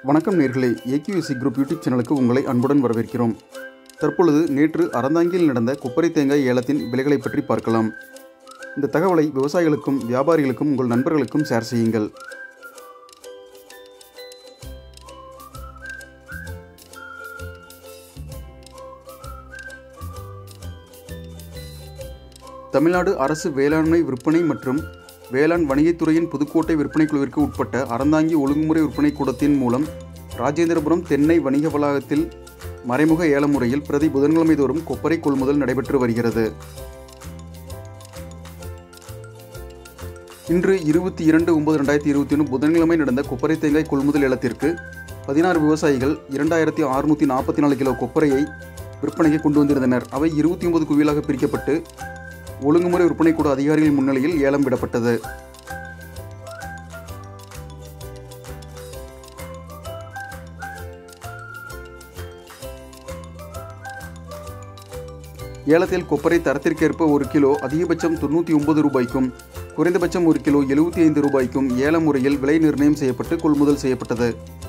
வணக்கம் நேர்களே AQSC group YouTube சேனலுக்கு உங்களை அன்புடன் வரவேற்கிறோம் தற்பொழுது நேற்று அறந்தாங்கியில் நடந்த கொப்பரை தேங்காய் ஏலத்தின் விலைகளை பற்றி பார்க்கலாம் இந்த தகவலை விவசாயிகளுக்கும் வியாபாரிகளுக்கும் உங்கள் நண்பர்களுக்கும் ஷேர் செய்யுங்கள் தமிழ்நாடு அரசு வேளாண்மை விற்பனை மற்றும் வேளாண் வணிகத்துறையின் புதுக்கோட்டை விற்பனை குழுவிற்கு உட்பட்ட அறந்தாங்கி ஒழுங்குமுறை விற்பனை கூடத்தின் மூலம் ராஜேந்திரபுரம் தென்னை வணிக வளாகத்தில் மறைமுக ஏல முறையில் பிரதி புதன்கிழமை தோறும் கொப்பரை கொள்முதல் நடைபெற்று வருகிறது இன்று இருபத்தி இரண்டு ஒன்பது ரெண்டாயிரத்தி இருபத்தி ஒன்று புதன்கிழமை நடந்த கொப்பரை தேங்காய் கொள்முதல் ஏலத்திற்கு பதினாறு விவசாயிகள் இரண்டாயிரத்தி அறுநூற்றி நாற்பத்தி நாலு கிலோ கொப்பரையை விற்பனைக்கு கொண்டு வந்திருந்தனர் அவை இருபத்தி ஒன்பது குவியலாக பிரிக்கப்பட்டு ஒழுங்குமுறை விற்பனை கூட அதிகாரிகள் முன்னிலையில் ஏலம் விடப்பட்டது ஏலத்தில் கொப்பரை தரத்திற்கேற்ப ஒரு கிலோ அதிகபட்சம் தொண்ணூற்றி ஒன்பது ரூபாய்க்கும் குறைந்தபட்சம் ஒரு கிலோ எழுபத்தி ஐந்து ரூபாய்க்கும் ஏல முறையில் விலை நிர்ணயம் செய்யப்பட்டு கொள்முதல் செய்யப்பட்டது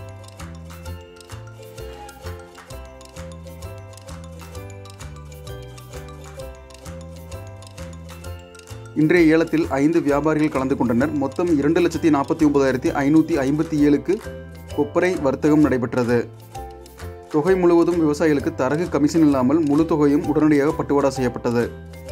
இன்றைய ஏலத்தில் ஐந்து வியாபாரிகள் கலந்து கொண்டனர் மொத்தம் இரண்டு லட்சத்தி நாற்பத்தி ஒன்பதாயிரத்தி ஐநூற்றி ஐம்பத்தி ஏழுக்கு கொப்பரை வர்த்தகம் நடைபெற்றது தொகை முழுவதும் விவசாயிகளுக்கு தரகு கமிஷன் இல்லாமல் முழு தொகையும் உடனடியாக பட்டுவாடா செய்யப்பட்டது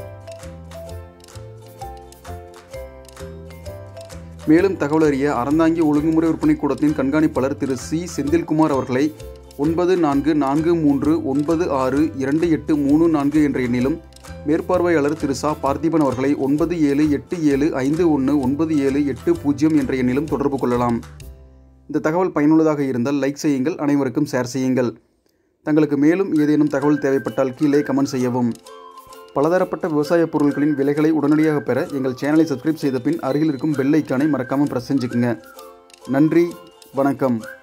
மேலும் தகவல் அறிய அறந்தாங்கி ஒழுங்குமுறை விற்பனை கூடத்தின் கண்காணிப்பாளர் திரு சி செந்தில்குமார் அவர்களை ஒன்பது நான்கு நான்கு மூன்று ஒன்பது ஆறு இரண்டு எட்டு மூணு நான்கு என்ற எண்ணிலும் மேற்பார்வையாளர் திரு சா பார்த்திபன் அவர்களை ஒன்பது ஏழு எட்டு ஏழு ஐந்து ஒன்று ஒன்பது ஏழு எட்டு பூஜ்ஜியம் என்ற எண்ணிலும் தொடர்பு கொள்ளலாம் இந்த தகவல் பயனுள்ளதாக இருந்தால் லைக் செய்யுங்கள் அனைவருக்கும் ஷேர் செய்யுங்கள் தங்களுக்கு மேலும் ஏதேனும் தகவல் தேவைப்பட்டால் கீழே கமெண்ட் செய்யவும் பலதரப்பட்ட விவசாய பொருட்களின் விலைகளை உடனடியாக பெற எங்கள் சேனலை சப்ஸ்கிரைப் செய்த பின் அருகில் இருக்கும் பெல் ஐக்கானை மறக்காமல் ப்ரெஸ் செஞ்சுக்குங்க நன்றி வணக்கம்